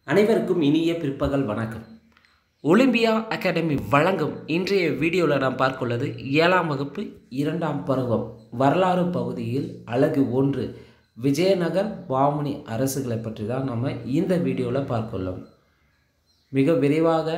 அனைவருக்கும் இனிய பிற்பகல் வணக்கம் ஒலிம்பியா அகாடமி வழங்கும் இன்றைய வீடியோவில் நாம் பார்க்குள்ளது ஏழாம் வகுப்பு இரண்டாம் பருவம் வரலாறு பகுதியில் அழகு ஒன்று விஜயநகர் பாமுனி அரசுகளை பற்றி தான் நம்ம இந்த வீடியோவில் பார்க்குள்ளோம் மிக விரைவாக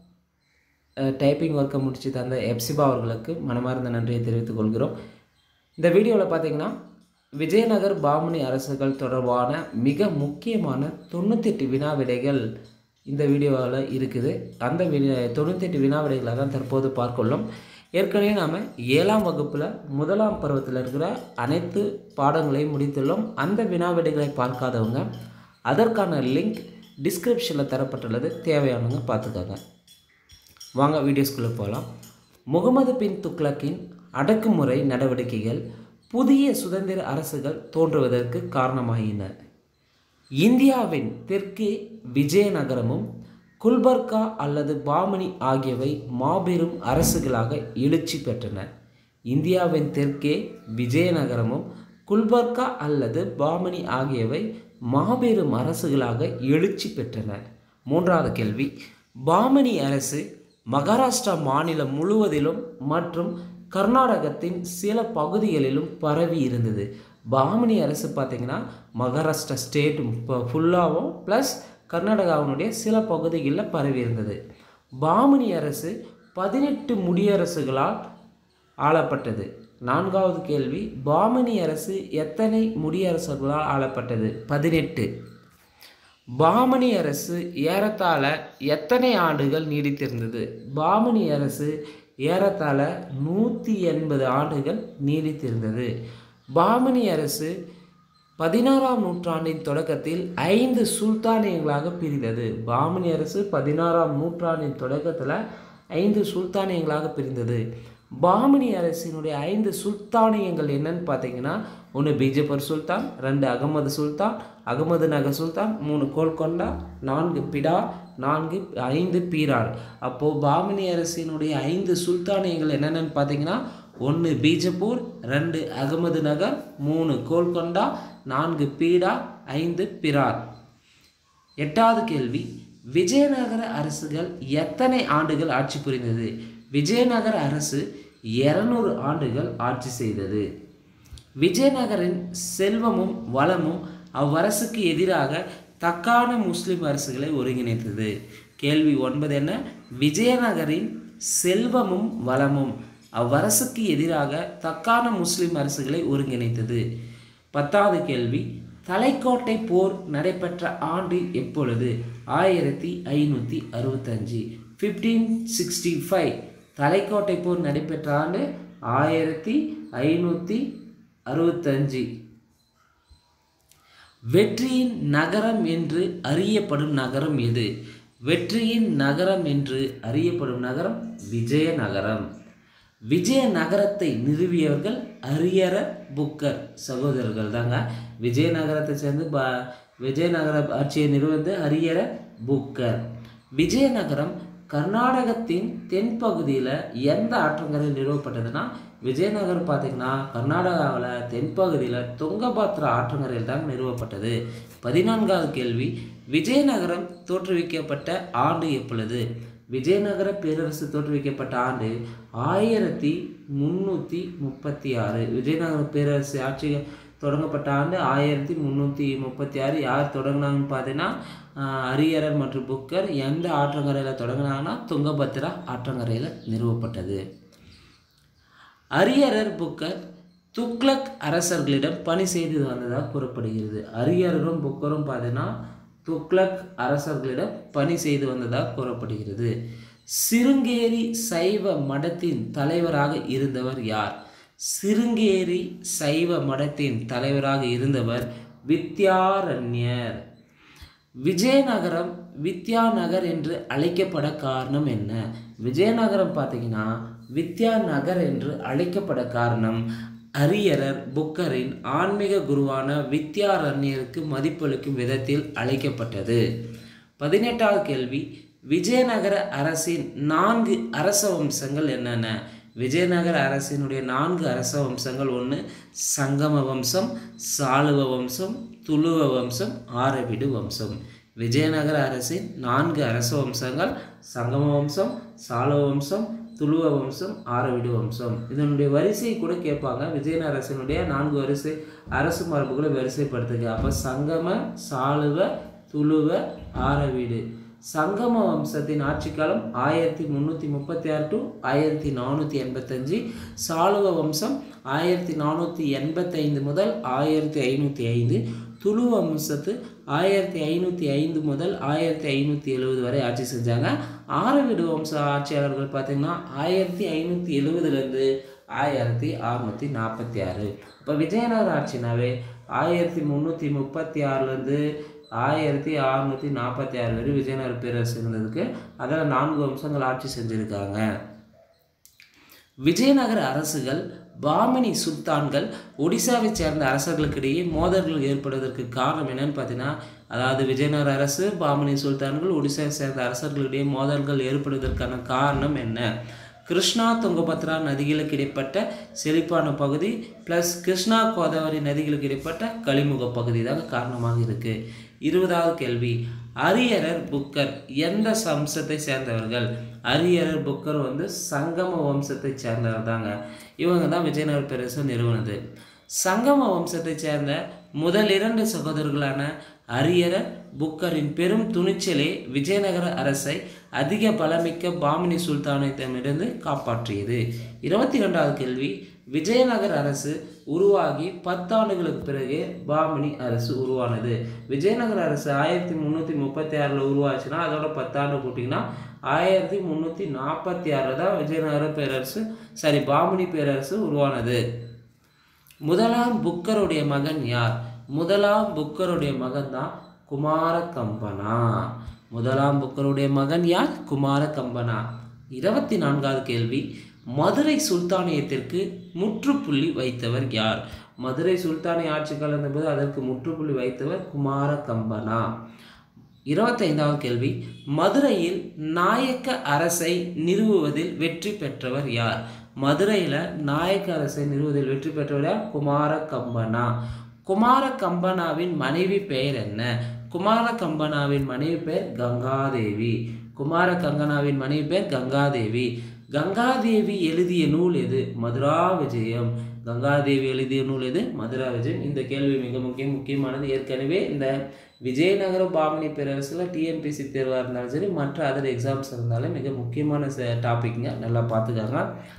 டைப்பிங் ஒர்க்கை முடித்து தந்த எப்சிபா அவர்களுக்கு மனமார்ந்த நன்றியை தெரிவித்துக் கொள்கிறோம் இந்த வீடியோவில் பார்த்தீங்கன்னா விஜயநகர் பாமுனி அரசுகள் தொடர்பான மிக முக்கியமான தொண்ணூத்தெட்டு வினா விடைகள் இந்த வீடியோவில் இருக்குது அந்த வினா தொண்ணூத்தெட்டு வினா விடைகளை தான் தற்போது பார்க்குள்ளோம் ஏற்கனவே நாம் ஏழாம் வகுப்பில் முதலாம் பருவத்தில் இருக்கிற அனைத்து பாடங்களையும் முடித்துள்ளோம் அந்த வினா விடைகளை பார்க்காதவங்க அதற்கான லிங்க் டிஸ்கிரிப்ஷனில் தரப்பட்டுள்ளது தேவையானவங்க பார்த்துக்கோங்க வாங்க வீடியோஸ்குள்ளே போகலாம் முகமது பின் துக்ளக்கின் அடக்குமுறை நடவடிக்கைகள் புதிய சுதந்திர அரசுகள் தோன்றுவதற்கு காரணமாயின இந்தியாவின் தெற்கே விஜயநகரமும் குல்பர்கா அல்லது பாமணி ஆகியவை மாபெரும் அரசுகளாக எழுச்சி பெற்றன இந்தியாவின் தெற்கே விஜயநகரமும் குல்பர்கா அல்லது பாமணி ஆகியவை மாபெரும் அரசுகளாக எழுச்சி பெற்றன மூன்றாவது கேள்வி பாமணி அரசு மகாராஷ்டிரா மாநிலம் முழுவதிலும் மற்றும் கர்நாடகத்தின் சில பகுதிகளிலும் பரவி இருந்தது பாமணி அரசு பார்த்திங்கன்னா மகாராஷ்டிரா ஸ்டேட் ஃபுல்லாகவும் ப்ளஸ் கர்நாடகாவினுடைய சில பகுதிகளில் பரவி இருந்தது பாமணி அரசு பதினெட்டு முடியரசுகளால் ஆளப்பட்டது நான்காவது கேள்வி பாமணி அரசு எத்தனை முடியரசுகளால் ஆளப்பட்டது பதினெட்டு பாமணி அரசு ஏறத்தாழ எத்தனை ஆண்டுகள் நீடித்திருந்தது பாமணி அரசு ஏறத்தாழ நூற்றி எண்பது ஆண்டுகள் நீடித்திருந்தது பாமணி அரசு பதினாறாம் நூற்றாண்டின் தொடக்கத்தில் ஐந்து சுல்தானியங்களாக பிரிந்தது பாமணி அரசு பதினாறாம் நூற்றாண்டின் தொடக்கத்தில் ஐந்து சுல்தானியங்களாக பிரிந்தது பாமணி அரசினுடைய ஐந்து சுல்தானியங்கள் என்னன்னு பார்த்தீங்கன்னா ஒன்று பீஜப்பூர் சுல்தான் ரெண்டு அகமது சுல்தான் அகமது நகர் சுல்தான் மூணு கோல்கொண்டா நான்கு பிடா நான்கு ஐந்து பீரார் அப்போது பாமணி அரசினுடைய ஐந்து சுல்தானியங்கள் என்னென்னு பார்த்தீங்கன்னா ஒன்று பீஜப்பூர் ரெண்டு அகமது நகர் மூணு கோல்கொண்டா நான்கு பீடா ஐந்து பிரார் எட்டாவது கேள்வி விஜயநகர அரசுகள் எத்தனை ஆண்டுகள் ஆட்சி புரிந்தது விஜயநகர அரசு இருநூறு ஆண்டுகள் ஆட்சி செய்தது விஜயநகரின் செல்வமும் வளமும் அவ்வரசுக்கு எதிராக தக்கான முஸ்லிம் அரசுகளை ஒருங்கிணைத்தது கேள்வி ஒன்பது என்ன விஜயநகரின் செல்வமும் வளமும் அவ்வரசுக்கு எதிராக தக்கான முஸ்லிம் அரசுகளை ஒருங்கிணைத்தது பத்தாவது கேள்வி தலைக்கோட்டை போர் நடைபெற்ற ஆண்டு எப்பொழுது ஆயிரத்தி ஐநூற்றி அறுபத்தஞ்சு ஃபிஃப்டீன் சிக்ஸ்டி ஃபைவ் தலைக்கோட்டை போர் நடைபெற்ற ஆண்டு ஆயிரத்தி ஐநூற்றி அறுபத்தஞ்சு வெற்றியின் நகரம் என்று அறியப்படும் நகரம் எது வெற்றியின் நகரம் என்று அறியப்படும் நகரம் விஜயநகரம் விஜயநகரத்தை நிறுவியவர்கள் அரியர புக்கர் சகோதரர்கள் தாங்க விஜயநகரத்தை சேர்ந்து ப விஜயநகர ஆட்சியை நிறுவந்து அரியர புக்கர் விஜயநகரம் கர்நாடகத்தின் தென்பகுதியில் எந்த ஆற்றங்கரையில் நிறுவப்பட்டதுன்னா விஜயநகர் பார்த்திங்கன்னா கர்நாடகாவில் தென்பகுதியில் துங்கபாத்ரா ஆற்றங்கரையில் தான் நிறுவப்பட்டது பதினான்காவது கேள்வி விஜயநகரம் தோற்றுவிக்கப்பட்ட ஆண்டு எப்பொழுது விஜயநகர பேரரசு தோற்றுவிக்கப்பட்ட ஆண்டு ஆயிரத்தி முந்நூற்றி முப்பத்தி ஆறு விஜயநகர பேரரசு ஆட்சி தொடங்கப்பட்ட ஆண்டு ஆயிரத்தி முந்நூற்றி முப்பத்தி ஆறு யார் தொடங்கினாங்கன்னு பார்த்தீங்கன்னா அரியரர் மற்றும் புக்கர் எந்த ஆற்றங்கரையில் தொடங்கினாங்கன்னா துங்கபத்ரா ஆற்றங்கரையில் நிறுவப்பட்டது அரியரர் புக்கர் துக்ளக் அரசர்களிடம் பணி செய்து வந்ததாக கூறப்படுகிறது அரியரரும் புக்கரும் பார்த்தீங்கன்னா துக்ளக் அரசர்களிடம் பணி செய்து வந்ததாக கூறப்படுகிறது சிருங்கேரி சைவ மடத்தின் தலைவராக இருந்தவர் யார் சிருங்கேரி சைவ மடத்தின் தலைவராக இருந்தவர் வித்யாரண்யர் விஜயநகரம் வித்யாநகர் என்று அழைக்கப்பட காரணம் என்ன விஜயநகரம் பார்த்தீங்கன்னா வித்யாநகர் என்று அழைக்கப்பட காரணம் அரியரர் புக்கரின் ஆன்மீக குருவான வித்யாரண்யருக்கு மதிப்பளிக்கும் விதத்தில் அழைக்கப்பட்டது பதினெட்டாவது கேள்வி விஜயநகர அரசின் நான்கு அரச வம்சங்கள் என்னென்ன விஜயநகர அரசினுடைய நான்கு அரச வம்சங்கள் ஒன்று சங்கம வம்சம் சாளுவ வம்சம் துளுவ வம்சம் ஆரவிடு வம்சம் விஜயநகர அரசின் நான்கு அரச வம்சங்கள் சங்கம வம்சம் சாளுவ வம்சம் துளுவ வம்சம் ஆரவிடு வம்சம் இதனுடைய வரிசை கூட கேட்பாங்க விஜயநகர அரசினுடைய நான்கு வரிசை அரசு மரபுகளை வரிசைப்படுத்துங்க அப்போ சங்கம சாளுவ துளுவ ஆரவீடு சங்கம வம்சத்தின் ஆட்சி காலம் ஆயிரத்தி முந்நூற்றி முப்பத்தி ஆறு டு ஆயிரத்தி நானூற்றி எண்பத்தஞ்சு சாளுவ வம்சம் ஆயிரத்தி நானூற்றி எண்பத்தைந்து முதல் ஆயிரத்தி ஐநூற்றி ஐந்து துளு வம்சத்து ஆயிரத்தி ஐநூற்றி ஐந்து முதல் ஆயிரத்தி ஐநூற்றி எழுபது வரை ஆட்சி செஞ்சாங்க ஆரவிடு வம்ச ஆட்சியாளர்கள் பார்த்திங்கன்னா ஆயிரத்தி ஐநூற்றி எழுபதுலேருந்து ஆயிரத்தி அறநூற்றி நாற்பத்தி ஆறு இப்போ விஜயநகர ஆட்சினாவே ஆயிரத்தி முந்நூற்றி முப்பத்தி ஆறுலேருந்து ஆயிரத்தி அறநூற்றி நாற்பத்தி ஆறு வரை விஜயநகர பேரரசு இருந்ததுக்கு அதில் நான்கு வம்சங்கள் ஆட்சி செஞ்சுருக்காங்க விஜயநகர அரசுகள் பாமினி சுல்தான்கள் ஒடிசாவைச் சேர்ந்த அரசர்களுக்கிடையே மோதல்கள் ஏற்படுவதற்கு காரணம் என்னன்னு பார்த்தீங்கன்னா அதாவது விஜயநகர அரசு பாமினி சுல்தான்கள் ஒடிசாவை சேர்ந்த அரசர்களிடையே மோதல்கள் ஏற்படுவதற்கான காரணம் என்ன கிருஷ்ணா துங்கபத்ரா நதிகளுக்கு இடைப்பட்ட செழிப்பான பகுதி ப்ளஸ் கிருஷ்ணா கோதாவரி நதிகளுக்கு இடைப்பட்ட கலிமுக பகுதி தான் காரணமாக இருக்குது இருபதாவது கேள்வி அரியரர் புக்கர் எந்த வம்சத்தை சேர்ந்தவர்கள் அரியரர் புக்கர் வந்து சங்கம வம்சத்தை சேர்ந்தவர் தாங்க இவங்க தான் விஜயநகர பேரரசு நிறுவனது சங்கம வம்சத்தை சேர்ந்த முதல் இரண்டு சகோதரர்களான அரியரர் புக்கரின் பெரும் துணிச்சலே விஜயநகர அரசை அதிக பலமிக்க பாமினி சுல்தானத்திடமிருந்து காப்பாற்றியது இருபத்தி ரெண்டாவது கேள்வி விஜயநகர அரசு உருவாகி பத்தாண்டுகளுக்கு பிறகு பாமினி அரசு உருவானது விஜயநகர அரசு ஆயிரத்தி முந்நூற்றி முப்பத்தி ஆறில் உருவாச்சுன்னா அதோட பத்தாண்டு கூட்டிங்கன்னா ஆயிரத்தி முந்நூற்றி நாற்பத்தி ஆறில் தான் விஜயநகர பேரரசு சாரி பாமினி பேரரசு உருவானது முதலாம் புக்கருடைய மகன் யார் முதலாம் புக்கருடைய மகன் தான் குமார கம்பனா முதலாம் புக்கருடைய மகன் யார் குமார கம்பனா இருபத்தி நான்காவது கேள்வி மதுரை சுல்தானியத்திற்கு முற்றுப்புள்ளி வைத்தவர் யார் மதுரை சுல்தானிய ஆட்சி கலந்தபோது அதற்கு முற்றுப்புள்ளி வைத்தவர் குமார கம்பனா இருபத்தைந்தாவது கேள்வி மதுரையில் நாயக்க அரசை நிறுவுவதில் வெற்றி பெற்றவர் யார் மதுரையில் நாயக்க அரசை நிறுவுவதில் வெற்றி பெற்றவர் யார் குமார கம்பனா குமார கம்பனாவின் மனைவி பெயர் என்ன குமார கம்பனாவின் மனைவி பெயர் கங்காதேவி குமார கங்கனாவின் மனைவி பெயர் கங்காதேவி கங்காதேவி எழுதிய நூல் எது மதுரா விஜயம் கங்காதேவி எழுதிய நூல் எது மதுரா விஜயம் இந்த கேள்வி மிக முக்கியம் முக்கியமானது ஏற்கனவே இந்த விஜயநகர பாமணி பேரரசில் டிஎன்பிசி தேர்வாக இருந்தாலும் சரி மற்ற அதர் எக்ஸாம்ஸ் இருந்தாலும் மிக முக்கியமான டாபிக்ங்க நல்லா பார்த்துக்காங்க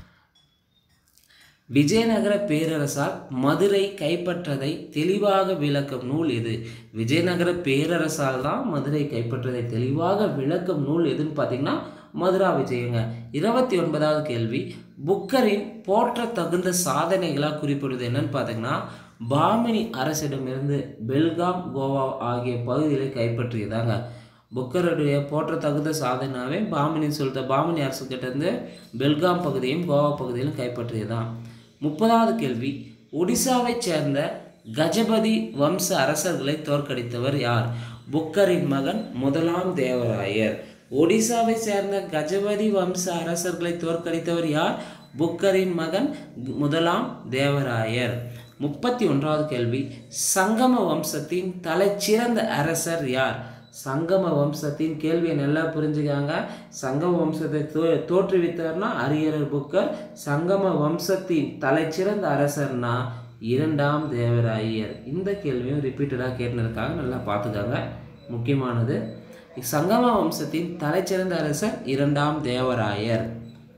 விஜயநகர பேரரசால் மதுரை கைப்பற்றதை தெளிவாக விளக்கும் நூல் எது விஜயநகர பேரரசால் தான் மதுரை கைப்பற்றதை தெளிவாக விளக்கும் நூல் எதுன்னு பார்த்தீங்கன்னா மதுரா விஜயங்க இருபத்தி ஒன்பதாவது கேள்வி புக்கரின் போற்ற தகுந்த சாதனைகளாக குறிப்பிடுவது என்னன்னு பார்த்தீங்கன்னா பாமினி அரசிடமிருந்து பெல்காம் கோவா ஆகிய பகுதிகளை கைப்பற்றியதாங்க புக்கருடைய போற்ற தகுந்த சாதனாவே பாமினி சொல்லிட்ட பாமினி அரசுக்கிட்ட இருந்து பெல்காம் பகுதியும் கோவா பகுதியிலும் கைப்பற்றியதான் முப்பதாவது கேள்வி ஒடிசாவைச் சேர்ந்த கஜபதி வம்ச அரசர்களை தோற்கடித்தவர் யார் புக்கரின் மகன் முதலாம் தேவராயர் ஒடிசாவை சேர்ந்த கஜபதி வம்ச அரசர்களை தோற்கடித்தவர் யார் புக்கரின் மகன் முதலாம் தேவராயர் முப்பத்தி ஒன்றாவது கேள்வி சங்கம வம்சத்தின் தலைச்சிறந்த அரசர் யார் சங்கம வம்சத்தின் கேள்வியை நல்லா புரிஞ்சுக்காங்க சங்கம வம்சத்தை தோ தோற்றுவித்தார்னா அரியரர் புக்கர் சங்கம வம்சத்தின் தலைச்சிறந்த அரசர்னா இரண்டாம் தேவராயர் இந்த கேள்வியும் ரிப்பீட்டடாக கேட்டுருக்காங்க நல்லா பார்த்துக்காங்க முக்கியமானது சங்கம வம்சத்தின் தலைச்சிறந்த அரசர் இரண்டாம் தேவராயர்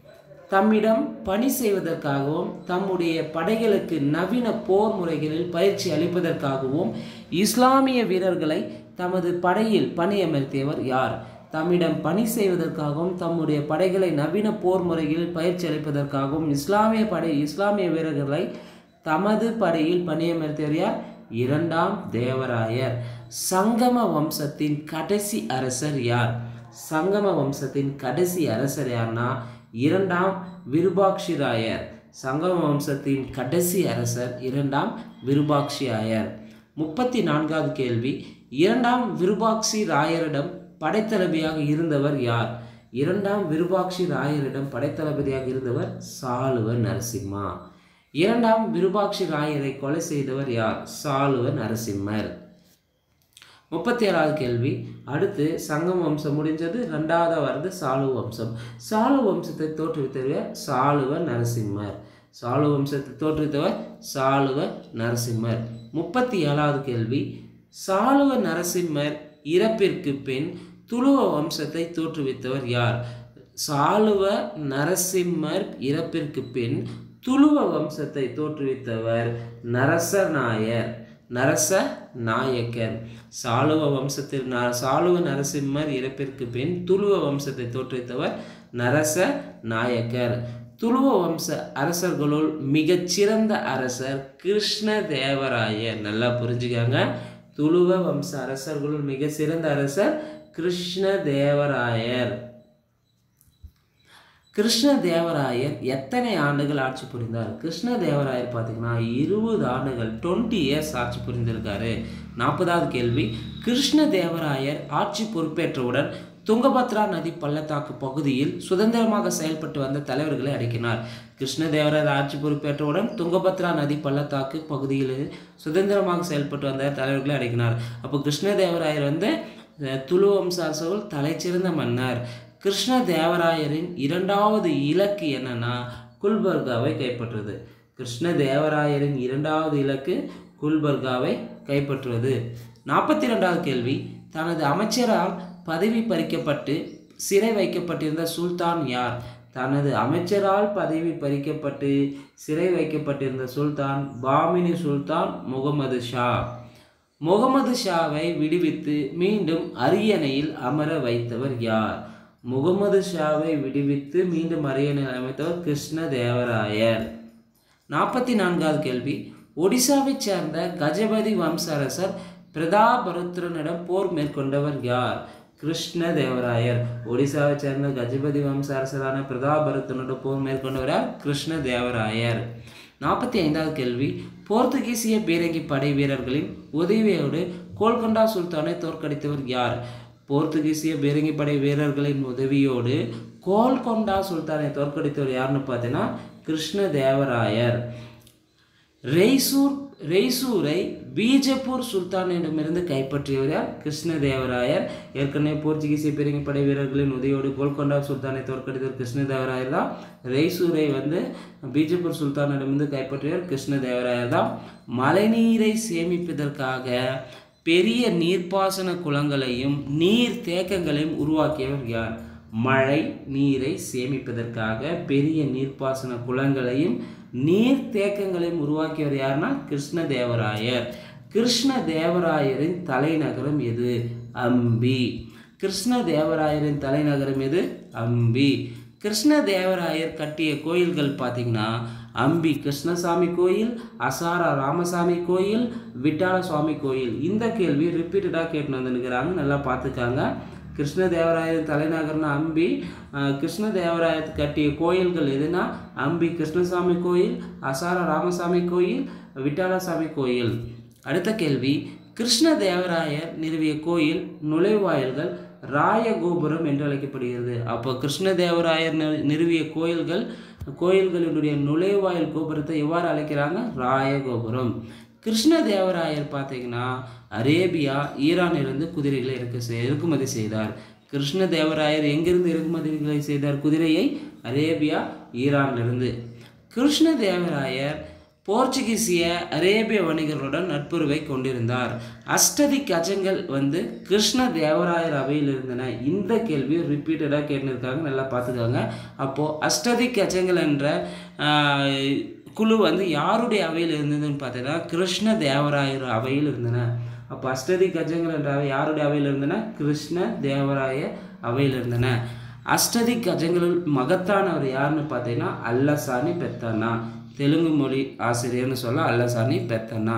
தம்மிடம் பணி செய்வதற்காகவும் தம்முடைய படைகளுக்கு நவீன போர் முறைகளில் பயிற்சி அளிப்பதற்காகவும் இஸ்லாமிய வீரர்களை தமது படையில் பணியமர்த்தியவர் யார் தம்மிடம் பணி செய்வதற்காகவும் தம்முடைய படைகளை நவீன போர் முறைகளில் பயிற்சி அளிப்பதற்காகவும் இஸ்லாமிய படை இஸ்லாமிய வீரர்களை தமது படையில் பணியமர்த்தியவர் யார் இரண்டாம் தேவராயர் சங்கம வம்சத்தின் கடைசி அரசர் யார் சங்கம வம்சத்தின் கடைசி அரசர் யார்னா இரண்டாம் விருபாக்ஷி ராயர் சங்கம வம்சத்தின் கடைசி அரசர் இரண்டாம் விருபாக்ஷி ராயர் முப்பத்தி நான்காவது கேள்வி இரண்டாம் விருபாக்ஷி ராயரிடம் படைத்தளபதியாக இருந்தவர் யார் இரண்டாம் விருபாக்ஷி ராயரிடம் படைத்தளபதியாக இருந்தவர் சாலுவ நரசிம்மா இரண்டாம் விருபாக்ஷி ராயரை கொலை செய்தவர் யார் சாலுவ நரசிம்மர் முப்பத்தி ஏழாவது கேள்வி அடுத்து சங்கம் வம்சம் முடிஞ்சது ரெண்டாவது வருது சாளுவ வம்சம் சாளுவ வம்சத்தை தோற்றுவித்தவர் சாளுவ நரசிம்மர் சாளுவ வம்சத்தை தோற்றுவித்தவர் சாளுவ நரசிம்மர் முப்பத்தி ஏழாவது கேள்வி சாளுவ நரசிம்மர் இறப்பிற்கு பின் துளுவ வம்சத்தை தோற்றுவித்தவர் யார் சாளுவ நரசிம்மர் இறப்பிற்கு பின் துளுவ வம்சத்தை தோற்றுவித்தவர் நரச நாயர் நரச நாயக்கர் சாளுவ வம்சத்தில் ந சாளுவ நரசிம்மர் இறப்பிற்கு பின் துளுவ வம்சத்தை தோற்றுவித்தவர் நரச நாயக்கர் துளுவ வம்ச அரசர்களுள் மிகச்சிறந்த அரசர் கிருஷ்ண தேவராயர் நல்லா புரிஞ்சுக்கங்க துளுவ வம்ச அரசர்களுள் மிக சிறந்த அரசர் கிருஷ்ண தேவராயர் கிருஷ்ண தேவராயர் எத்தனை ஆண்டுகள் ஆட்சி புரிந்தார் கிருஷ்ண தேவராயர் பார்த்தீங்கன்னா இருபது ஆண்டுகள் டுவெண்ட்டி இயர்ஸ் ஆட்சி புரிந்திருக்காரு நாற்பதாவது கேள்வி கிருஷ்ண தேவராயர் ஆட்சி பொறுப்பேற்றவுடன் துங்கபத்ரா நதி பள்ளத்தாக்கு பகுதியில் சுதந்திரமாக செயல்பட்டு வந்த தலைவர்களை அடக்கினார் கிருஷ்ணதேவராயர் ஆட்சி பொறுப்பேற்றவுடன் துங்கபத்ரா நதி பள்ளத்தாக்கு பகுதியில் சுதந்திரமாக செயல்பட்டு வந்த தலைவர்களை அடக்கினார் அப்போ கிருஷ்ணதேவராயர் வந்து அஹ், துளு வம்ச அரசர்கள் தலைச்சிறந்த மன்னர் கிருஷ்ண தேவராயரின் இரண்டாவது இலக்கு என்னன்னா குல்பர்காவை கைப்பற்றுவது கிருஷ்ண தேவராயரின் இரண்டாவது இலக்கு குல்பர்காவை கைப்பற்றுவது நாற்பத்தி ரெண்டாவது கேள்வி தனது அமைச்சரால் பதவி பறிக்கப்பட்டு சிறை வைக்கப்பட்டிருந்த சுல்தான் யார் தனது அமைச்சரால் பதவி பறிக்கப்பட்டு சிறை வைக்கப்பட்டிருந்த சுல்தான் பாமினி சுல்தான் முகமது ஷா முகமது ஷாவை விடுவித்து மீண்டும் அரியணையில் அமர வைத்தவர் யார் முகமது ஷாவை விடுவித்து மீண்டும் அரியணையில் அமைத்தவர் கிருஷ்ண தேவராயர் நாற்பத்தி நான்காவது கேள்வி ஒடிசாவைச் சேர்ந்த கஜபதி வம்ச அரசர் பிரதாபருத்ரனிடம் போர் மேற்கொண்டவர் யார் கிருஷ்ண தேவராயர் ஒடிசாவைச் சேர்ந்த கஜபதி வம்ச அரசரான பிரதாபருத்தனுடன் போர் மேற்கொண்டவர் யார் கிருஷ்ண தேவராயர் நாற்பத்தி ஐந்தாவது கேள்வி போர்த்துகீசிய பீரங்கி படை வீரர்களின் உதவியோடு கோல்கொண்டா சுல்தானை தோற்கடித்தவர் யார் போர்த்துகீசிய பீரங்கி படை வீரர்களின் உதவியோடு கோல்கொண்டா சுல்தானை தோற்கடித்தவர் யாருன்னு பார்த்தீங்கன்னா கிருஷ்ண தேவராயர் ரெய்சூர் ரெய்சூரை பீஜப்பூர் சுல்தானிடமிருந்து கைப்பற்றியவர் யார் கிருஷ்ணதேவராயர் ஏற்கனவே போர்ச்சுகீசிய பீரங்கி படை வீரர்களின் உதவியோடு கோல்கொண்டா சுல்தானை தோற்கடித்தவர் கிருஷ்ணதேவராயர் தான் ரெய்சூரை வந்து பீஜப்பூர் சுல்தானிடமிருந்து கைப்பற்றியவர் கிருஷ்ணதேவராயர் தான் மழைநீரை சேமிப்பதற்காக பெரிய நீர்ப்பாசன குளங்களையும் நீர் தேக்கங்களையும் உருவாக்கியவர் யார் மழை நீரை சேமிப்பதற்காக பெரிய நீர்ப்பாசன குளங்களையும் நீர் தேக்கங்களையும் உருவாக்கியவர் யாருன்னா கிருஷ்ணதேவராயர் கிருஷ்ணதேவராயரின் தலைநகரம் எது அம்பி கிருஷ்ணதேவராயரின் தலைநகரம் எது அம்பி கிருஷ்ணதேவராயர் கட்டிய கோயில்கள் பார்த்தீங்கன்னா அம்பி கிருஷ்ணசாமி கோயில் அசாரா ராமசாமி கோயில் விட்டால சுவாமி கோயில் இந்த கேள்வி ரிப்பீட்டடாக கேட்டு வந்துருக்கிறாங்க நல்லா பார்த்துக்காங்க கிருஷ்ணதேவராயர் தலைநகர்னா அம்பி அஹ், கிருஷ்ணதேவராயர் கட்டிய கோயில்கள் எதுனா அம்பி கிருஷ்ணசாமி கோயில் அசாரா ராமசாமி கோயில் விட்டாலசாமி கோயில் அடுத்த கேள்வி கிருஷ்ணதேவராயர் நிறுவிய கோயில் நுழைவாயில்கள் ராயகோபுரம் என்று அழைக்கப்படுகிறது அப்போ கிருஷ்ணதேவராயர் நி- நிறுவிய கோயில்கள் கோயில்களினுடைய நுழைவாயில் கோபுரத்தை எவ்வாறு அழைக்கிறாங்க ராயகோபுரம் கிருஷ்ணதேவராயர் பார்த்தீங்கன்னா அரேபியா ஈரானிலிருந்து குதிரைகளை இறக்கு செய்- இறக்குமதி செய்தார் கிருஷ்ணதேவராயர் எங்கிருந்து இறக்குமதிகளை செய்தார் குதிரையை அரேபியா ஈரானிலிருந்து கிருஷ்ணதேவராயர் போர்ச்சுகீசிய அரேபிய வணிகர்களுடன் நட்புறவை கொண்டிருந்தார் அஷ்டதி கஜங்கள் வந்து கிருஷ்ண தேவராயர் அவையில் இருந்தன இந்த கேள்வியை ரிப்பீட்டடாக கேட்டுருக்காங்க நல்லா பார்த்துக்கோங்க அப்போது அஷ்டதி கஜங்கள் என்ற ஆஹ், குழு வந்து யாருடைய அவையில் இருந்ததுன்னு பார்த்தீங்கன்னா கிருஷ்ண தேவராயர் அவையில் இருந்தன அப்போ அஷ்டதி கஜங்கள் என்ற அவை யாருடைய அவையில் இருந்தன கிருஷ்ண தேவராய அவையில் இருந்தன அஷ்டதி கஜங்களில் மகத்தானவர் யாருன்னு பார்த்தீங்கன்னா அல்லசானி பெத்தனா தெலுங்கு மொழி ஆசிரியர்னு சொல்ல அல்லசானி பெத்தனா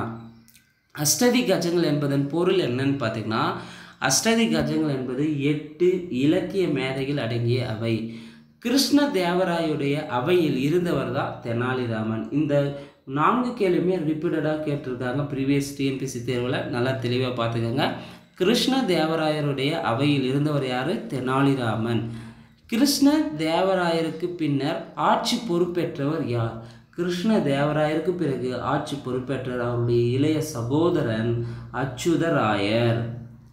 அஷ்டதி கஜங்கள் என்பதன் பொருள் என்னன்னு பார்த்தீங்கன்னா அஷ்டதி கஜங்கள் என்பது எட்டு இலக்கிய மேதைகள் அடங்கிய அவை கிருஷ்ண தேவராயுடைய அவையில் இருந்தவர் தான் தெனாலிராமன் இந்த நான்கு கேள்வியுமே ரிப்பீட்டடாக கேட்டிருக்காங்க ப்ரீவியஸ் டிஎன்பிசி தேர்வில் நல்லா தெளிவாக பார்த்துக்கோங்க கிருஷ்ண தேவராயருடைய அவையில் இருந்தவர் யார் தெனாலிராமன் கிருஷ்ண தேவராயருக்கு பின்னர் ஆட்சி பொறுப்பேற்றவர் யார் கிருஷ்ண தேவராயருக்கு பிறகு ஆட்சி பொறுப்பேற்றவர் அவருடைய இளைய சகோதரன் அச்சுதராயர்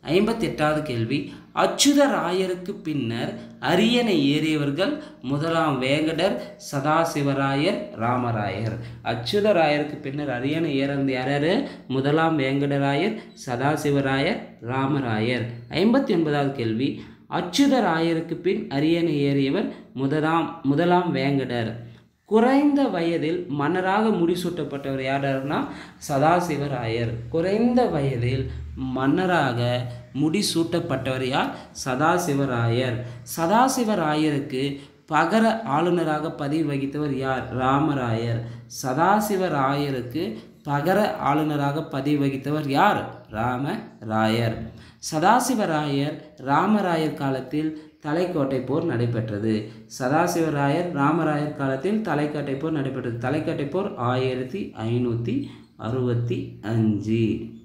ஐம்பத்தி எட்டாவது கேள்வி அச்சுதராயருக்கு பின்னர் அரியணை ஏறியவர்கள் முதலாம் வேங்கடர் சதாசிவராயர் ராமராயர் அச்சுதராயருக்கு பின்னர் அரியணை ஏறது யார் யார் முதலாம் வேங்கடராயர் சதாசிவராயர் ராமராயர் ஐம்பத்தி ஒன்பதாவது கேள்வி அச்சுதராயருக்கு பின் அரியணை ஏறியவர் முதலாம் முதலாம் வேங்கடர் குறைந்த வயதில் மன்னராக முடிசூட்டப்பட்டவர் யாருன்னா சதாசிவராயர் குறைந்த வயதில் மன்னராக முடிசூட்டப்பட்டவர் யார் சதாசிவராயர் சதாசிவராயருக்கு பகர ஆளுநராக பதவி வகித்தவர் யார் ராமராயர் சதாசிவராயருக்கு பகர ஆளுநராக பதவி வகித்தவர் யார் ராமராயர் சதாசிவராயர் ராமராயர் காலத்தில் தலைக்கோட்டை போர் நடைபெற்றது சதாசிவராயர் ராமராயர் காலத்தில் தலைக்கோட்டை போர் நடைபெற்றது தலைக்கோட்டை போர் ஆயிரத்தி ஐநூற்றி அறுபத்தி அஞ்சு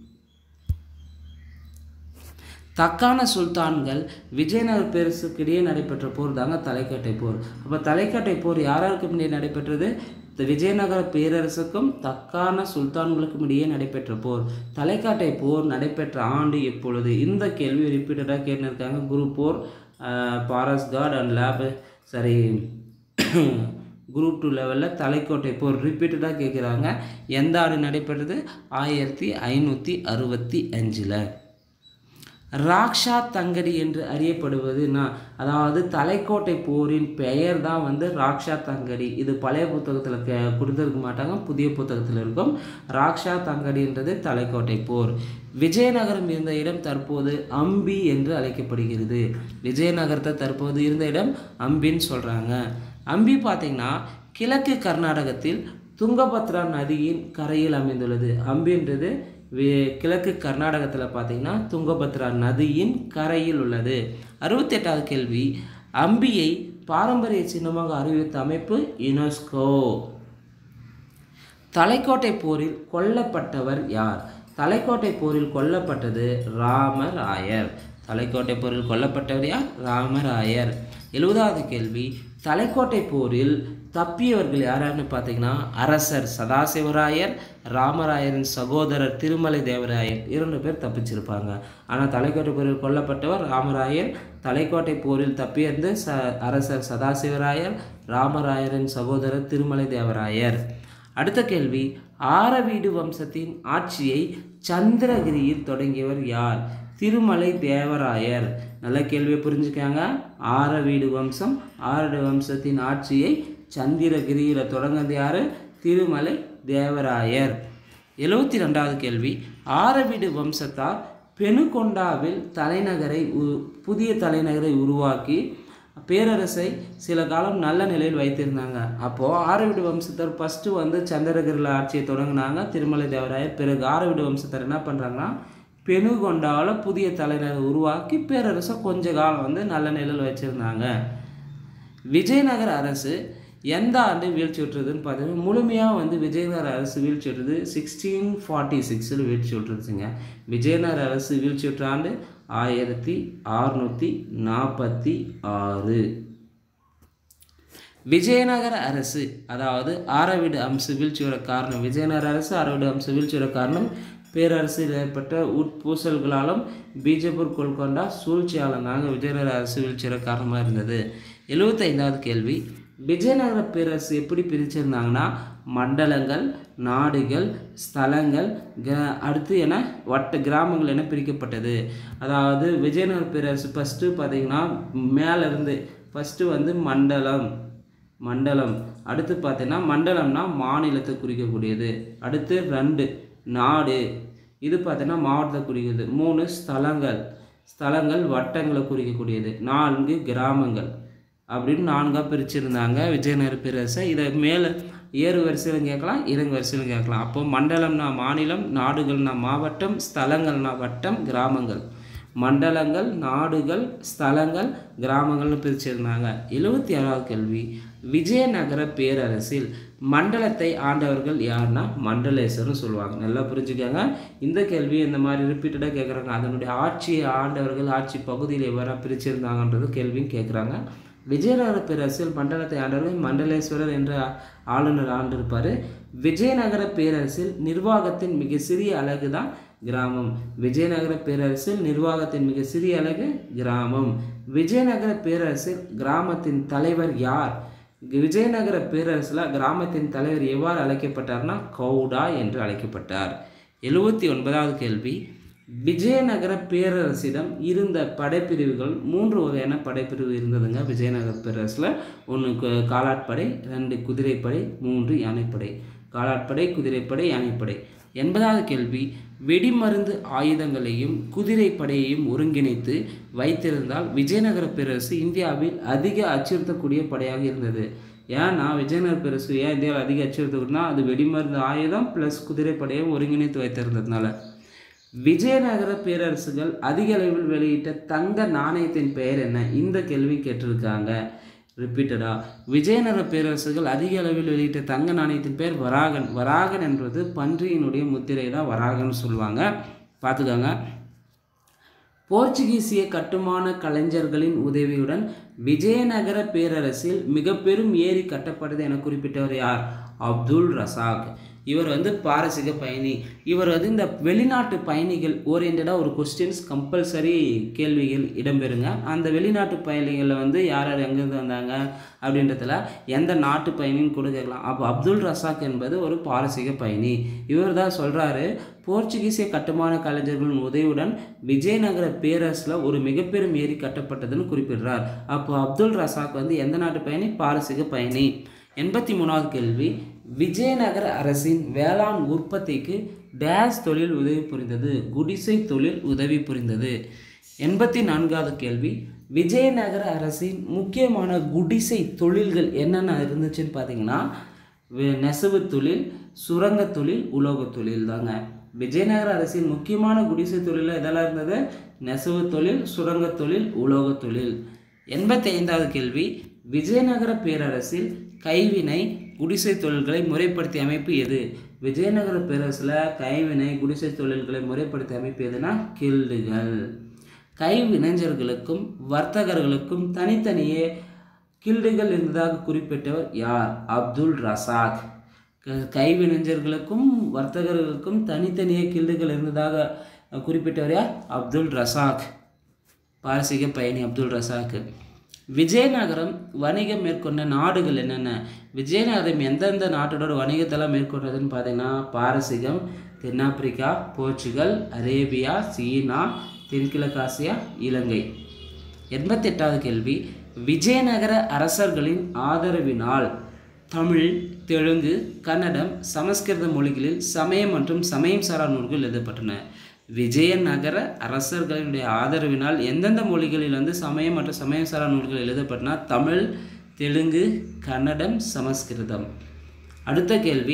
தக்கான சுல்தான்கள் விஜயநகர பேரரசுக்கு இடையே நடைபெற்ற போர் தாங்க தலைக்கட்டை போர் அப்போ தலைக்கட்டை போர் யாராருக்கு இடையே நடைபெற்றது இந்த விஜயநகர பேரரசுக்கும் தக்கான சுல்தான்களுக்கும் இடையே நடைபெற்ற போர் தலைக்காட்டை போர் நடைபெற்ற ஆண்டு எப்பொழுது இந்த கேள்வி ரிப்பீட்டடாக கேட்டிருக்காங்க group four forest guard and lab சரி குரூப் டூ லெவலில் தலைக்கோட்டை போர் ரிப்பீட்டடாக கேட்குறாங்க எந்த ஆண்டு நடைபெற்றது ஆயிரத்தி ஐநூற்றி அறுபத்தி அஞ்சில் ராக்ஷா தங்கடி என்று அறியப்படுவதுனா அதாவது தலைக்கோட்டை போரின் பெயர் தான் வந்து ராக்ஷா தங்கடி இது பழைய புத்தகத்தில் கே கொடுத்துருக்க மாட்டாங்க புதிய புத்தகத்தில் இருக்கும் ராக்ஷா தங்கடின்றது தலைக்கோட்டை போர் விஜயநகரம் இருந்த இடம் தற்போது அம்பி என்று அழைக்கப்படுகிறது விஜயநகரத்தை தற்போது இருந்த இடம் அம்பின்னு சொல்கிறாங்க அம்பி பார்த்திங்கன்னா கிழக்கு கர்நாடகத்தில் துங்கபத்ரா நதியின் கரையில் அமைந்துள்ளது அம்பின்றது வே- கிழக்கு கர்நாடகத்தில் பார்த்தீங்கன்னா துங்கபத்ரா நதியின் கரையில் உள்ளது அறுபத்தெட்டாவது கேள்வி அம்பியை பாரம்பரிய சின்னமாக அறிவித்த அமைப்பு யுனெஸ்கோ தலைக்கோட்டை போரில் கொல்லப்பட்டவர் யார் தலைக்கோட்டை போரில் கொல்லப்பட்டது ராமராயர் தலைக்கோட்டை போரில் கொல்லப்பட்டவர் யார் ராமராயர் எழுபதாவது கேள்வி தலைக்கோட்டை போரில் தப்பியவர்கள் யாராருன்னு பார்த்தீங்கன்னா அரசர் சதாசிவராயர் ராமராயரின் சகோதரர் திருமலை தேவராயர் இரண்டு பேர் தப்பிச்சிருப்பாங்க ஆனால் தலைக்கோட்டை போரில் கொல்லப்பட்டவர் ராமராயர் தலைக்கோட்டை போரில் தப்பியிருந்து ச அரசர் சதாசிவராயர் ராமராயரின் சகோதரர் திருமலை தேவராயர் அடுத்த கேள்வி ஆரவீடு வம்சத்தின் ஆட்சியை சந்திரகிரியில் தொடங்கியவர் யார் திருமலை தேவராயர் நல்ல கேள்வியை புரிஞ்சுக்காங்க ஆரவீடு வம்சம் ஆரடு வம்சத்தின் ஆட்சியை சந்திரகிரியில் தொடங்கினது யார் திருமலை தேவராயர் எழுபத்தி ரெண்டாவது கேள்வி ஆரவீடு வம்சத்தார் பெனுகொண்டாவில் தலைநகரை உ- புதிய தலைநகரை உருவாக்கி பேரரசை சில காலம் நல்ல நிலையில் வைத்திருந்தாங்க அப்போது ஆரவிடு வம்சத்தர் ஃபஸ்ட்டு வந்து சந்திரகிரியில் ஆட்சியை தொடங்கினாங்க திருமலை தேவராயர் பிறகு ஆரவிடு வம்சத்தர் என்ன பண்ணுறாங்கன்னா பெனுகொண்டாவில் புதிய தலைநகரை உருவாக்கி பேரரசை கொஞ்ச காலம் வந்து நல்ல நிலையில் வச்சுருந்தாங்க விஜயநகர அரசு எந்த ஆண்டு வீழ்ச்சியுற்றதுன்னு பார்த்தீங்கன்னா முழுமையாக வந்து விஜயநகர அரசு வீழ்ச்சியுற்றது சிக்ஸ்டீன் ஃபார்ட்டி சிக்ஸில் வீழ்ச்சி விட்டுருச்சுங்க விஜயநகர அரசு வீழ்ச்சியுற்ற ஆண்டு ஆயிரத்தி அறுநூற்றி நாற்பத்தி ஆறு விஜயநகர அரசு அதாவது ஆரவிடு அம்ச வீழ்ச்சியோட காரணம் விஜயநகர அரசு ஆரவிடு அம்ச வீழ்ச்சியோட காரணம் பேரரசில் ஏற்பட்ட உட்பூசல்களாலும் பீஜப்பூர் கோல்கொண்டா சூழ்ச்சியாலும் தாங்க விஜயநகர அரசு வீழ்ச்சியோட காரணமாக இருந்தது எழுபத்தைந்தாவது கேள்வி விஜயநகர பேரரசு எப்படி பிரிச்சிருந்தாங்கன்னா மண்டலங்கள் நாடுகள் ஸ்தலங்கள் க அடுத்து என வட்ட கிராமங்கள் என பிரிக்கப்பட்டது அதாவது விஜயநகர பேரரசு ஃபஸ்ட்டு பார்த்தீங்கன்னா மேலேருந்து ஃபஸ்ட்டு வந்து மண்டலம் மண்டலம் அடுத்து பார்த்தீங்கன்னா மண்டலம்னா மாநிலத்தை குறிக்கக்கூடியது அடுத்து ரெண்டு நாடு இது பார்த்தீங்கன்னா மாவட்டத்தை குறிக்கிறது மூணு ஸ்தலங்கள் ஸ்தலங்கள் வட்டங்களை குறிக்கக்கூடியது நான்கு கிராமங்கள் அப்படின்னு நான்காக பிரிச்சிருந்தாங்க விஜயநகர பேரரசை இதை மேலே ஏறு வரிசையிலும் கேட்கலாம் இறங்கு வரிசையிலும் கேட்கலாம் அப்போ மண்டலம்னா மாநிலம் நாடுகள்னா மாவட்டம் ஸ்தலங்கள்னா வட்டம் கிராமங்கள் மண்டலங்கள் நாடுகள் ஸ்தலங்கள் கிராமங்கள்னு பிரிச்சிருந்தாங்க எழுபத்தி ஆறாவது கேள்வி விஜயநகர பேரரசில் மண்டலத்தை ஆண்டவர்கள் யாருன்னா மண்டலேஸ்வரர்னு சொல்லுவாங்க நல்லா புரிஞ்சுக்கோங்க இந்த கேள்வி இந்த மாதிரி ரிப்பீட்டடாக கேட்குறாங்க அதனுடைய ஆட்சியை ஆண்டவர்கள் ஆட்சி பகுதியில் எவ்வாறு பிரிச்சிருந்தாங்கன்றது கேள்வியும் கேட்குறாங்க விஜயநகர பேரரசில் மண்டலத்தை ஆண்டவர்கள் மண்டலேஸ்வரர் என்ற ஆளுநர் ஆண்டிருப்பார் விஜயநகர பேரரசில் நிர்வாகத்தின் மிக சிறிய அலகு தான் கிராமம் விஜயநகர பேரரசில் நிர்வாகத்தின் மிக சிறிய அலகு கிராமம் விஜயநகர பேரரசில் கிராமத்தின் தலைவர் யார் விஜயநகர பேரரசில் கிராமத்தின் தலைவர் எவ்வாறு அழைக்கப்பட்டார்னா கவுடா என்று அழைக்கப்பட்டார் எழுபத்தி ஒன்பதாவது கேள்வி விஜயநகர பேரரசிடம் இருந்த படைப்பிரிவுகள் மூன்று வகையான படைப்பிரிவு இருந்ததுங்க விஜயநகர பேரரசில் ஒன்று காலாட்படை ரெண்டு குதிரைப்படை மூன்று யானைப்படை காலாட்படை குதிரைப்படை யானைப்படை எண்பதாவது கேள்வி வெடிமருந்து ஆயுதங்களையும் குதிரைப்படையையும் ஒருங்கிணைத்து வைத்திருந்தால் விஜயநகர பேரரசு இந்தியாவில் அதிக அச்சுறுத்தக்கூடிய படையாக இருந்தது ஏன்னா விஜயநகர பேரரசு ஏன் இந்தியாவில் அதிக அச்சுறுத்தக்கூடியனா அது வெடிமருந்து ஆயுதம் ப்ளஸ் குதிரைப்படையும் ஒருங்கிணைத்து வைத்திருந்ததுனால விஜயநகர பேரரசுகள் அதிக அளவில் வெளியிட்ட தங்க நாணயத்தின் பெயர் என்ன இந்த கேள்வி கேட்டிருக்காங்க ரிப்பீட்டடா விஜயநகர பேரரசுகள் அதிக அளவில் வெளியிட்ட தங்க நாணயத்தின் பெயர் வராகன் வராகன் என்பது பன்றியினுடைய முத்திரை தான் வராகன் சொல்லுவாங்க பார்த்துக்கோங்க போர்ச்சுகீசிய கட்டுமான கலைஞர்களின் உதவியுடன் விஜயநகர பேரரசில் மிக பெரும் ஏரி கட்டப்பட்டது என குறிப்பிட்டவர் யார் அப்துல் ரசாக் இவர் வந்து பாரசீக பயணி இவர் வந்து இந்த வெளிநாட்டு பயணிகள் ஓரியன்டாக ஒரு கொஸ்டின்ஸ் கம்பல்சரி கேள்விகள் இடம்பெறுங்க அந்த வெளிநாட்டு பயணிகளில் வந்து யார் யார் எங்கேருந்து வந்தாங்க அப்படின்றதுல எந்த நாட்டு பயணின்னு கூட கேட்கலாம் அப்போ அப்துல் ரசாக் என்பது ஒரு பாரசீக பயணி இவர் தான் சொல்கிறாரு போர்ச்சுகீசிய கட்டுமான கலைஞர்களின் உதவியுடன் விஜயநகர பேரரசில் ஒரு மிகப்பெரும் ஏரி கட்டப்பட்டதுன்னு குறிப்பிடுறார் அப்போ அப்துல் ரசாக் வந்து எந்த நாட்டு பயணி பாரசீக பயணி எண்பத்தி மூணாவது கேள்வி விஜயநகர அரசின் வேளாண் உற்பத்திக்கு டேஸ் தொழில் உதவி புரிந்தது குடிசை தொழில் உதவி புரிந்தது எண்பத்தி நான்காவது கேள்வி விஜயநகர அரசின் முக்கியமான குடிசை தொழில்கள் என்னென்ன இருந்துச்சுன்னு பார்த்தீங்கன்னா வே- நெசவு தொழில் சுரங்க தொழில் உலோக தொழில் தாங்க விஜயநகர அரசின் முக்கியமான குடிசை தொழில் எதெல்லாம் இருந்தது நெசவு தொழில் சுரங்க தொழில் உலோக தொழில் எண்பத்தி ஐந்தாவது கேள்வி விஜயநகர பேரரசில் கைவினை குடிசை தொழில்களை முறைப்படுத்திய அமைப்பு எது விஜயநகர பேரரசில் கைவினை குடிசை தொழில்களை முறைப்படுத்திய அமைப்பு எதுனா கில்டுகள் கைவினைஞர்களுக்கும் வர்த்தகர்களுக்கும் தனித்தனியே கில்டுகள் இருந்ததாக குறிப்பிட்டவர் யார் அப்துல் ரசாக் க- கைவினைஞர்களுக்கும் வர்த்தகர்களுக்கும் தனித்தனியே கில்டுகள் இருந்ததாக குறிப்பிட்டவர் யார் அப்துல் ரசாக் பாரசீக பயணி அப்துல் ரசாக் விஜயநகரம் வணிகம் மேற்கொண்ட நாடுகள் என்னென்ன விஜயநகரம் எந்தெந்த நாட்டோட வணிகத்தெல்லாம் மேற்கொண்டதுன்னு பார்த்தீங்கன்னா பாரசீகம் தென்னாப்பிரிக்கா போர்ச்சுகல் அரேபியா சீனா தென்கிழக்காசியா இலங்கை எண்பத்தெட்டாவது கேள்வி விஜயநகர அரசர்களின் ஆதரவினால் தமிழ் தெலுங்கு கன்னடம் சமஸ்கிருத மொழிகளில் சமயம் மற்றும் சமயம் சாரா நூல்கள் எழுதப்பட்டன விஜயநகர அரசர்களினுடைய ஆதரவினால் எந்தெந்த மொழிகளில் வந்து சமயம் மற்றும் சமயம் சாரா நூல்கள் எழுதப்பட்டன தமிழ் தெலுங்கு கன்னடம் சமஸ்கிருதம் அடுத்த கேள்வி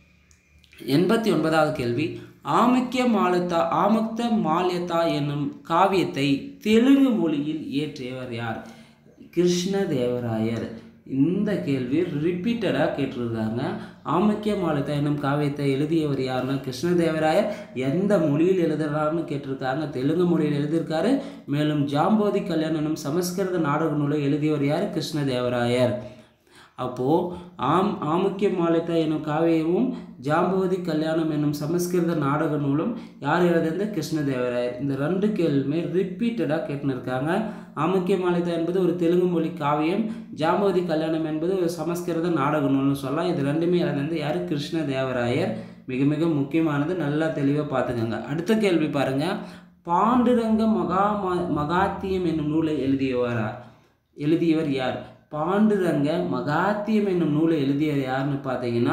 எண்பத்தி ஒன்பதாவது கேள்வி ஆமுக்கிய மாலத்தா ஆமுக்த மால்யதா என்னும் காவியத்தை தெலுங்கு மொழியில் இயற்றியவர் யார் கிருஷ்ணதேவராயர் இந்த கேள்வி ரிப்பீட்டடாக கேட்டிருக்காங்க ஆமுக்கிய மாலத்தா என்னும் காவியத்தை எழுதியவர் யாருன்னா கிருஷ்ணதேவராயர் எந்த மொழியில் எழுதுறாருன்னு கேட்டிருக்காங்க தெலுங்கு மொழியில் எழுதியிருக்காரு மேலும் ஜாம்போதி கல்யாணம் என்னும் சமஸ்கிருத நாடக நூலை எழுதியவர் யார் கிருஷ்ணதேவராயர் அப்போது ஆம் ஆமுக்கிய மாலைத்தா எனும் காவியமும் ஜாம்பவதி கல்யாணம் என்னும் சமஸ்கிருத நாடக நூலும் யார் எழுதுறது கிருஷ்ணதேவராயர் இந்த ரெண்டு கேள்வியுமே ரிப்பீட்டடாக கேட்டுன்னு இருக்காங்க ஆமுக்கிய மாலைத்தா என்பது ஒரு தெலுங்கு மொழி காவியம் ஜாம்பவதி கல்யாணம் என்பது ஒரு சமஸ்கிருத நாடக நூல்னு சொல்லலாம் இது ரெண்டுமே எழுதுனது யார் கிருஷ்ணதேவராயர் மிக மிக முக்கியமானது நல்லா தெளிவாக பார்த்துக்கோங்க அடுத்த கேள்வி பாருங்க பாண்டுரங்க மகா மகாத்தியம் என்னும் நூலை எழுதியவரா எழுதியவர் யார் பாண்டுரங்க மகாத்தியம் என்னும் நூலை எழுதியவர் யாருன்னு பார்த்தீங்கன்னா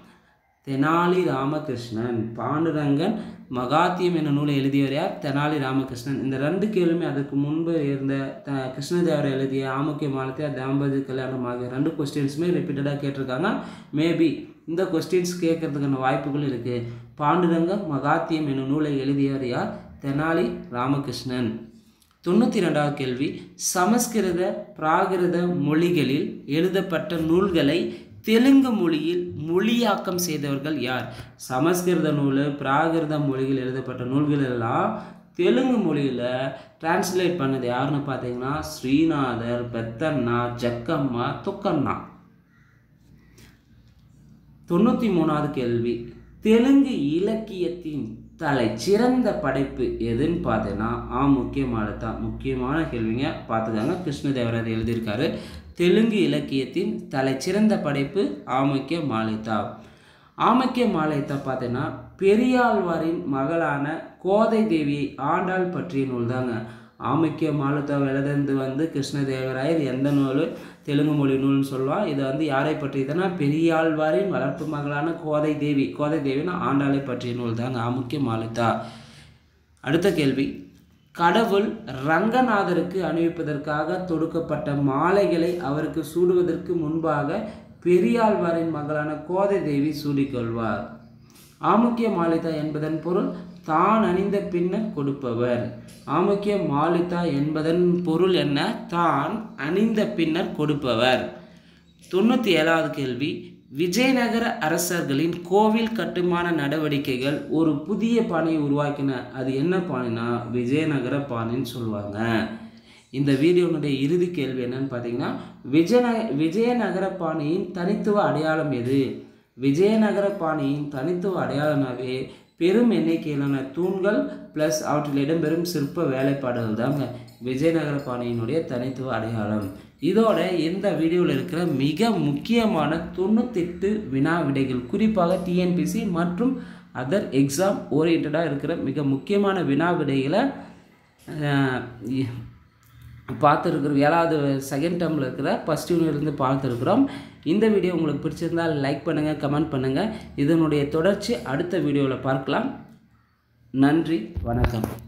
தெனாலி ராமகிருஷ்ணன் பாண்டுரங்கன் மகாத்தியம் என்னும் நூலை எழுதியவர் யார் தெனாலி ராமகிருஷ்ணன் இந்த ரெண்டு கேள்வியுமே அதுக்கு முன்பு இருந்த த கிருஷ்ணதேவர் எழுதிய ஆமுக்கிய மாலத்திய தாம்பதி கல்யாணம் ஆகிய ரெண்டு கொஸ்டின்ஸுமே ரிப்பீட்டடாக கேட்டிருக்காங்க மேபி இந்த கொஸ்டின்ஸ் கேட்கறதுக்கான வாய்ப்புகள் இருக்குது பாண்டுரங்க மகாத்தியம் என்னும் நூலை எழுதியவர் யார் தெனாலி ராமகிருஷ்ணன் தொண்ணூற்றி ரெண்டாவது கேள்வி சமஸ்கிருத பிராகிருத மொழிகளில் எழுதப்பட்ட நூல்களை தெலுங்கு மொழியில் மொழியாக்கம் செய்தவர்கள் யார் சமஸ்கிருத நூல் பிராகிருத மொழியில் எழுதப்பட்ட நூல்கள் எல்லாம் தெலுங்கு மொழியில் டிரான்ஸ்லேட் பண்ணது யாருன்னு பார்த்தீங்கன்னா ஸ்ரீநாதர் பெத்தண்ணா ஜக்கம்மா துக்கண்ணா தொண்ணூற்றி மூணாவது கேள்வி தெலுங்கு இலக்கியத்தின் தலை சிறந்த படைப்பு எதுன்னு பார்த்தீங்கன்னா ஆ முக்கியமான தான் முக்கியமான கேள்விங்க பார்த்துக்காங்க கிருஷ்ணதேவராயர் எழுதியிருக்காரு தெலுங்கு இலக்கியத்தின் தலை சிறந்த படைப்பு ஆமுக்கிய மாலிதா ஆமக்கிய மாலையத்தை பார்த்தீங்கன்னா பெரியாழ்வாரின் மகளான கோதை தேவியை ஆண்டாள் பற்றிய நூல் தாங்க ஆமக்கிய மாலுத்தா எழுதுந்து வந்து கிருஷ்ணதேவராயர் எந்த நூல் தெலுங்கு மொழி நூல்னு சொல்லுவான் இதை வந்து யாரை பற்றியதுன்னா பெரியாழ்வாரின் வளர்ப்பு மகளான கோதை தேவி கோதை தேவினா ஆண்டாளை பற்றிய நூல் தாங்க ஆமுக்கிய மாலுத்தா அடுத்த கேள்வி கடவுள் ரங்கநாதருக்கு அணிவிப்பதற்காக தொடுக்கப்பட்ட மாலைகளை அவருக்கு சூடுவதற்கு முன்பாக பெரியாழ்வாரின் மகளான கோதை தேவி சூடிக்கொள்வார் ஆமுக்கிய மாலிதா என்பதன் பொருள் தான் அணிந்த பின்னர் கொடுப்பவர் ஆமுக்கிய மாலிதா என்பதன் பொருள் என்ன தான் அணிந்த பின்னர் கொடுப்பவர் தொண்ணூற்றி ஏழாவது கேள்வி விஜயநகர அரசர்களின் கோவில் கட்டுமான நடவடிக்கைகள் ஒரு புதிய பானையை உருவாக்கின அது என்ன பானைனா விஜயநகர பானைன்னு சொல்லுவாங்க இந்த வீடியோனுடைய இறுதி கேள்வி என்னன்னு பார்த்தீங்கன்னா விஜயநக விஜயநகர பாணியின் தனித்துவ அடையாளம் எது விஜயநகர பாணியின் தனித்துவ அடையாளமாகவே பெரும் எண்ணிக்கையிலான தூண்கள் ப்ளஸ் அவற்றில் இடம்பெறும் சிற்ப வேலைப்பாடுகள் தாங்க விஜயநகர பாணியினுடைய தனித்துவ அடையாளம் இதோட இந்த வீடியோவில் இருக்கிற மிக முக்கியமான தொண்ணூத்தெட்டு வினா விடைகள் குறிப்பாக டிஎன்பிசி மற்றும் அதர் எக்ஸாம் ஓரியன்டாக இருக்கிற மிக முக்கியமான வினா விடைகளை பார்த்துருக்குறோம் ஏழாவது செகண்ட் டேர்மில் இருக்கிற ஃபஸ்ட் யூனிட்லேருந்து பார்த்துருக்குறோம் இந்த வீடியோ உங்களுக்கு பிடிச்சிருந்தால் லைக் பண்ணுங்கள் கமெண்ட் பண்ணுங்கள் இதனுடைய தொடர்ச்சி அடுத்த வீடியோவில் பார்க்கலாம் நன்றி வணக்கம்